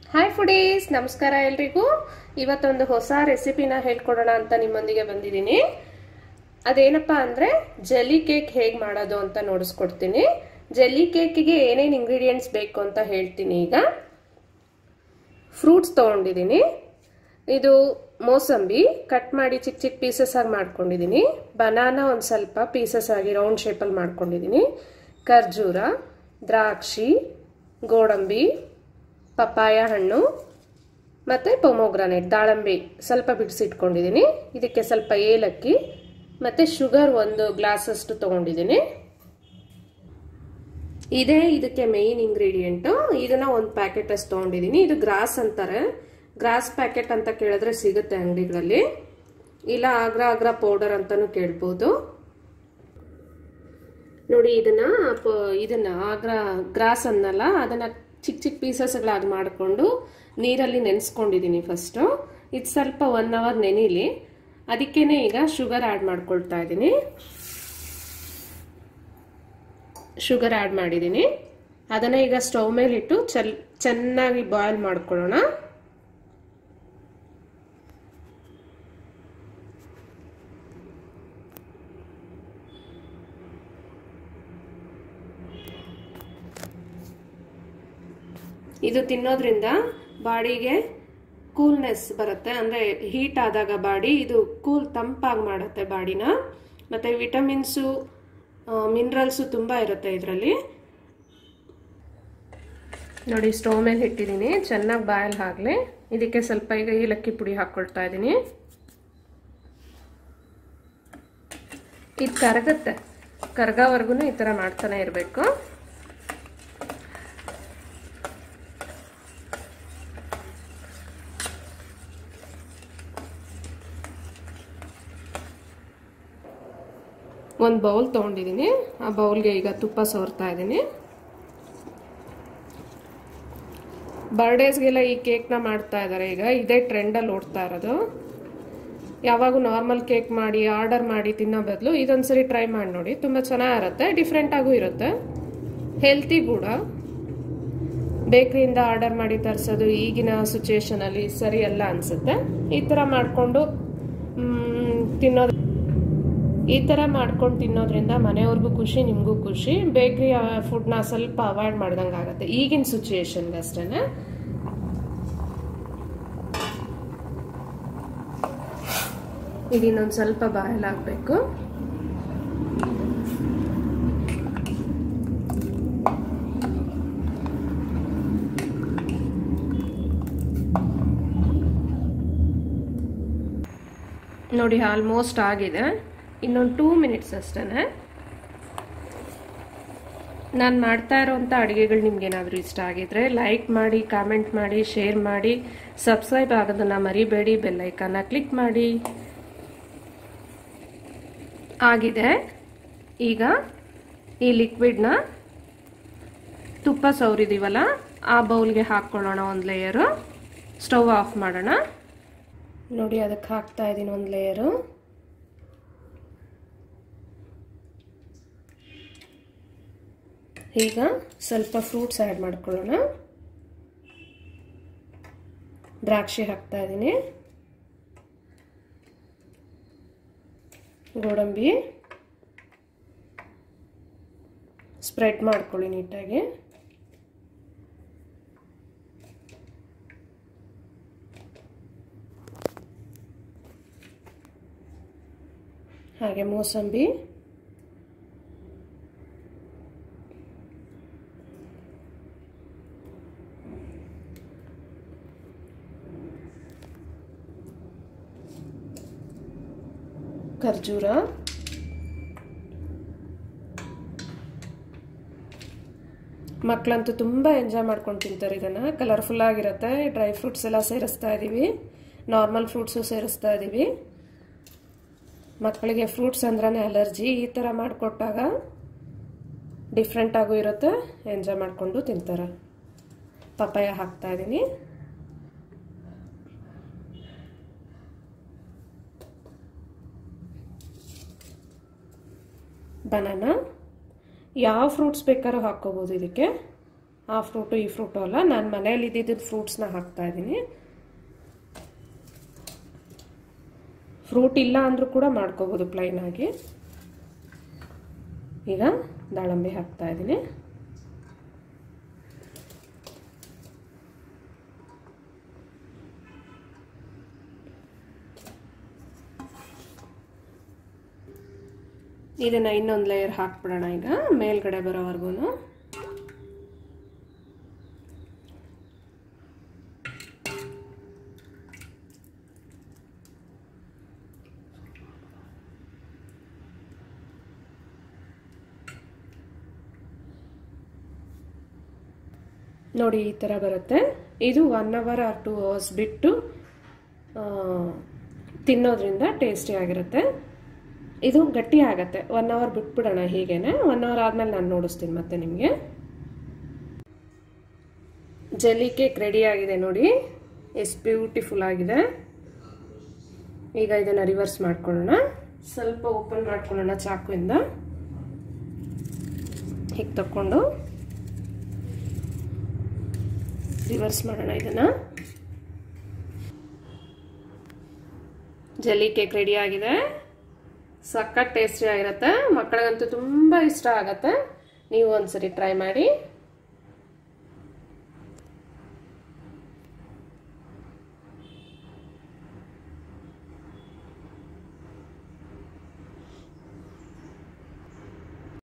hi foodies ನಮಸ್ಕಾರ ಎಲ್ರಿಗೂ ಇವತ್ತೊಂದು ಹೊಸ ರೆಸಿಪಿನ ಹೇಳ್ಕೊಡೋಣ ಅಂತ ನಿಮ್ಮೊಂದಿಗೆ ಬಂದಿದ್ದೀನಿ ಅದೇನಪ್ಪ ಅಂದರೆ ಜೆಲ್ಲಿ ಕೇಕ್ ಹೇಗೆ ಮಾಡೋದು ಅಂತ ನೋಡಿಸ್ಕೊಡ್ತೀನಿ ಜೆಲ್ಲಿ ಕೇಕಿಗೆ ಏನೇನು ಇಂಗ್ರೀಡಿಯೆಂಟ್ಸ್ ಬೇಕು ಅಂತ ಹೇಳ್ತೀನಿ ಈಗ ಫ್ರೂಟ್ಸ್ ತೊಗೊಂಡಿದ್ದೀನಿ ಇದು ಮೋಸಂಬಿ ಕಟ್ ಮಾಡಿ ಚಿಕ್ಕ ಚಿಕ್ಕ ಪೀಸಸ್ ಆಗಿ ಮಾಡ್ಕೊಂಡಿದ್ದೀನಿ ಬನಾನಾ ಒಂದು ಸ್ವಲ್ಪ ಪೀಸಸ್ ಆಗಿ ರೌಂಡ್ ಶೇಪಲ್ಲಿ ಮಾಡ್ಕೊಂಡಿದ್ದೀನಿ ಖರ್ಜೂರ ದ್ರಾಕ್ಷಿ ಗೋಡಂಬಿ ಪಪ್ಪಾಯ ಹಣ್ಣು ಮತ್ತು ಪೊಮೋಗ್ರಾನೇಟ್ ದಾಳಂಬಿ ಸ್ವಲ್ಪ ಬಿಡಿಸಿಟ್ಕೊಂಡಿದ್ದೀನಿ ಇದಕ್ಕೆ ಸ್ವಲ್ಪ ಏಲಕ್ಕಿ ಮತ್ತು ಶುಗರ್ ಒಂದು ಗ್ಲಾಸಷ್ಟು ತೊಗೊಂಡಿದ್ದೀನಿ ಇದೇ ಇದಕ್ಕೆ ಮೇಯ್ನ್ ಇಂಗ್ರೀಡಿಯೆಂಟು ಇದನ್ನ ಒಂದು ಪ್ಯಾಕೆಟ್ ಅಷ್ಟು ತೊಗೊಂಡಿದ್ದೀನಿ ಇದು ಗ್ರಾಸ್ ಅಂತಾರೆ ಗ್ರಾಸ್ ಪ್ಯಾಕೆಟ್ ಅಂತ ಕೇಳಿದ್ರೆ ಸಿಗುತ್ತೆ ಅಂಗಡಿಗಳಲ್ಲಿ ಇಲ್ಲ ಆಗ್ರಾ ಆಗ್ರಾ ಪೌಡರ್ ಅಂತಾನು ಕೇಳ್ಬೋದು ನೋಡಿ ಇದನ್ನ ಇದನ್ನ ಆಗ್ರಾ ಗ್ರಾಸ್ ಅನ್ನಲ್ಲ ಅದನ್ನ ಚಿಕ್ಕ ಚಿಕ್ಕ ಪೀಸಸ್ಗಳಾಗಿ ಮಾಡಿಕೊಂಡು ನೀರಲ್ಲಿ ನೆನೆಸ್ಕೊಂಡಿದ್ದೀನಿ ಫಸ್ಟು ಇದು ಸ್ವಲ್ಪ ಒನ್ ಅವರ್ ನೆನೀಲಿ ಅದಕ್ಕೇನೆ ಈಗ ಶುಗರ್ ಆ್ಯಡ್ ಮಾಡ್ಕೊಳ್ತಾ ಇದ್ದೀನಿ ಶುಗರ್ ಆ್ಯಡ್ ಮಾಡಿದ್ದೀನಿ ಅದನ್ನು ಈಗ ಸ್ಟವ್ ಮೇಲಿಟ್ಟು ಚಲ್ ಚೆನ್ನಾಗಿ ಬಾಯ್ಲ್ ಮಾಡ್ಕೊಳ್ಳೋಣ ಇದು ತಿನ್ನೋದ್ರಿಂದ ಬಾಡಿಗೆ ಕೂಲ್ನೆಸ್ ಬರುತ್ತೆ ಅಂದರೆ ಹೀಟ್ ಆದಾಗ ಬಾಡಿ ಇದು ಕೂಲ್ ತಂಪಾಗಿ ಮಾಡುತ್ತೆ ಬಾಡಿನ ಮತ್ತು ವಿಟಮಿನ್ಸು ಮಿನರಲ್ಸು ತುಂಬ ಇರುತ್ತೆ ಇದರಲ್ಲಿ ನೋಡಿ ಸ್ಟವ್ ಮೇಲೆ ಇಟ್ಟಿದ್ದೀನಿ ಚೆನ್ನಾಗಿ ಬಾಯಲ್ ಆಗಲಿ ಇದಕ್ಕೆ ಸ್ವಲ್ಪ ಈಗ ಏಲಕ್ಕಿ ಪುಡಿ ಹಾಕ್ಕೊಳ್ತಾ ಇದ್ದೀನಿ ಇದು ಕರಗತ್ತೆ ಕರ್ಗೋವರೆಗೂ ಈ ಥರ ಮಾಡ್ತಾನೆ ಇರಬೇಕು ಒಂದು ಬೌಲ್ ತೊಗೊಂಡಿದ್ದೀನಿ ಆ ಬೌಲ್ಗೆ ಈಗ ತುಪ್ಪ ಸೋರ್ತಾ ಇದ್ದೀನಿ ಬರ್ಡೇಸ್ಗೆಲ್ಲ ಈ ಕೇಕ್ನ ಮಾಡ್ತಾ ಇದ್ದಾರೆ ಈಗ ಇದೇ ಟ್ರೆಂಡಲ್ಲಿ ಓಡ್ತಾ ಇರೋದು ಯಾವಾಗೂ ನಾರ್ಮಲ್ ಕೇಕ್ ಮಾಡಿ ಆರ್ಡರ್ ಮಾಡಿ ತಿನ್ನೋ ಬದಲು ಇದೊಂದ್ಸರಿ ಟ್ರೈ ಮಾಡಿ ನೋಡಿ ತುಂಬ ಚೆನ್ನಾಗಿರುತ್ತೆ ಡಿಫ್ರೆಂಟಾಗೂ ಇರುತ್ತೆ ಹೆಲ್ತಿ ಕೂಡ ಬೇಕ್ರಿಯಿಂದ ಆರ್ಡರ್ ಮಾಡಿ ತರಿಸೋದು ಈಗಿನ ಸಿಚುವೇಶನಲ್ಲಿ ಸರಿ ಅಲ್ಲ ಅನಿಸುತ್ತೆ ಈ ಥರ ಮಾಡಿಕೊಂಡು ತಿನ್ನೋದು ಈ ಥರ ಮಾಡ್ಕೊಂಡು ತಿನ್ನೋದ್ರಿಂದ ಮನೆಯವ್ರಿಗೂ ಖುಷಿ ನಿಮಗೂ ಖುಷಿ ಬೇಕ್ರಿ ಫುಡ್ನ ಸ್ವಲ್ಪ ಅವಾಯ್ಡ್ ಮಾಡ್ದಂಗೆ ಆಗುತ್ತೆ ಈಗಿನ ಸಿಚುಯೇಷನ್ಗೆ ಅಷ್ಟೇ ಈಗ ಇನ್ನೊಂದು ಸ್ವಲ್ಪ ಬಾಯಲ್ ಆಗಬೇಕು ನೋಡಿ ಆಲ್ಮೋಸ್ಟ್ ಆಗಿದೆ ಇನ್ನೊಂದು ಟೂ ಮಿನಿಟ್ಸ್ ಅಷ್ಟೇ ನಾನು ಮಾಡ್ತಾ ಇರೋವಂಥ ಅಡುಗೆಗಳು ನಿಮ್ಗೇನಾದರೂ ಇಷ್ಟ ಆಗಿದ್ರೆ ಲೈಕ್ ಮಾಡಿ ಕಾಮೆಂಟ್ ಮಾಡಿ ಶೇರ್ ಮಾಡಿ ಸಬ್ಸ್ಕ್ರೈಬ್ ಆಗೋದನ್ನು ಮರಿಬೇಡಿ ಬೆಲ್ಲೈಕನ್ನ ಕ್ಲಿಕ್ ಮಾಡಿ ಆಗಿದೆ ಈಗ ಈ ಲಿಕ್ವಿಡ್ನ ತುಪ್ಪ ಸೌರಿದೀವಲ್ಲ ಆ ಬೌಲ್ಗೆ ಹಾಕ್ಕೊಳ್ಳೋಣ ಒಂದು ಲೇಯರು ಸ್ಟವ್ ಆಫ್ ಮಾಡೋಣ ನೋಡಿ ಅದಕ್ಕೆ ಹಾಕ್ತಾ ಇದ್ದೀನಿ ಒಂದು ಲೇಯರು ಈಗ ಸ್ವಲ್ಪ ಫ್ರೂಟ್ಸ್ ಆ್ಯಡ್ ಮಾಡ್ಕೊಳ್ಳೋಣ ದ್ರಾಕ್ಷಿ ಹಾಕ್ತಾ ಇದ್ದೀನಿ ಗೋಡಂಬಿ ಸ್ಪ್ರೆಡ್ ಮಾಡ್ಕೊಳ್ಳಿ ನೀಟಾಗಿ ಹಾಗೆ ಮೋಸಂಬಿ ಖರ್ಜೂರ ಮಕ್ಕಳಂತೂ ತುಂಬ ಎಂಜಾಯ್ ಮಾಡ್ಕೊಂಡು ತಿಂತಾರೆ ಇದನ್ನು ಕಲರ್ಫುಲ್ ಆಗಿರುತ್ತೆ ಡ್ರೈ ಫ್ರೂಟ್ಸ್ ಎಲ್ಲ ಸೇರಿಸ್ತಾ ಇದ್ದೀವಿ ನಾರ್ಮಲ್ ಫ್ರೂಟ್ಸು ಸೇರಿಸ್ತಾ ಇದ್ದೀವಿ ಮಕ್ಕಳಿಗೆ ಫ್ರೂಟ್ಸ್ ಅಂದ್ರೇ ಅಲರ್ಜಿ ಈ ಥರ ಮಾಡಿಕೊಟ್ಟಾಗ ಡಿಫ್ರೆಂಟಾಗೂ ಇರುತ್ತೆ ಎಂಜಾಯ್ ಮಾಡಿಕೊಂಡು ತಿಂತಾರೆ ಪಪ್ಪಾಯ ಹಾಕ್ತಾ ಇದ್ದೀನಿ ಬನಾನಾ ಯಾವ ಫ್ರೂಟ್ಸ್ ಬೇಕಾದ್ರೂ ಹಾಕ್ಕೋಬೋದು ಇದಕ್ಕೆ ಆ ಫ್ರೂಟು ಈ ಫ್ರೂಟು ಅಲ್ಲ ನಾನು ಮನೇಲಿ ಇದ್ದಿದ್ದು ಫ್ರೂಟ್ಸ್ನ ಹಾಕ್ತಾ ಇದ್ದೀನಿ ಫ್ರೂಟ್ ಇಲ್ಲ ಅಂದರೂ ಕೂಡ ಮಾಡ್ಕೋಬೋದು ಪ್ಲೈನ್ ಆಗಿ ಈಗ ದಾಳಂಬೆ ಹಾಕ್ತಾ ಇದ್ದೀನಿ ಇದನ್ನ ಇನ್ನೊಂದು ಲೇಯರ್ ಹಾಕ್ಬಿಡೋಣ ಈಗ ಮೇಲ್ಗಡೆ ಬರೋವರೆಗೂ ನೋಡಿ ಈ ಥರ ಬರುತ್ತೆ ಇದು one hour or two hours ಬಿಟ್ಟು ತಿನ್ನೋದ್ರಿಂದ ಟೇಸ್ಟಿ ಆಗಿರುತ್ತೆ ಇದು ಗಟ್ಟಿ ಆಗತ್ತೆ ಒನ್ ಅವರ್ ಬಿಟ್ಬಿಡೋಣ ಹೀಗೇನೆ ಒನ್ ಅವರ್ ಆದಮೇಲೆ ನಾನು ನೋಡಿಸ್ತೀನಿ ಮತ್ತೆ ನಿಮಗೆ ಜೆಲ್ಲಿ ಕೇಕ್ ರೆಡಿ ಆಗಿದೆ ನೋಡಿ ಎಷ್ಟು ಬ್ಯೂಟಿಫುಲ್ ಆಗಿದೆ ಈಗ ಇದನ್ನು ರಿವರ್ಸ್ ಮಾಡ್ಕೊಳ್ಳೋಣ ಸ್ವಲ್ಪ ಓಪನ್ ಮಾಡ್ಕೊಳ್ಳೋಣ ಚಾಕುವಿಂದ ಹೀಗೆ ತಕ್ಕೊಂಡು ರಿವರ್ಸ್ ಮಾಡೋಣ ಇದನ್ನು ಜೆಲ್ಲಿ ಕೇಕ್ ರೆಡಿ ಆಗಿದೆ ಸಖತ್ ಟೇಸ್ಟಿ ಆಗಿರುತ್ತೆ ಮಕ್ಕಳಿಗಂತೂ ತುಂಬ ಇಷ್ಟ ಆಗುತ್ತೆ ನೀವು ಒಂದ್ಸರಿ ಟ್ರೈ ಮಾಡಿ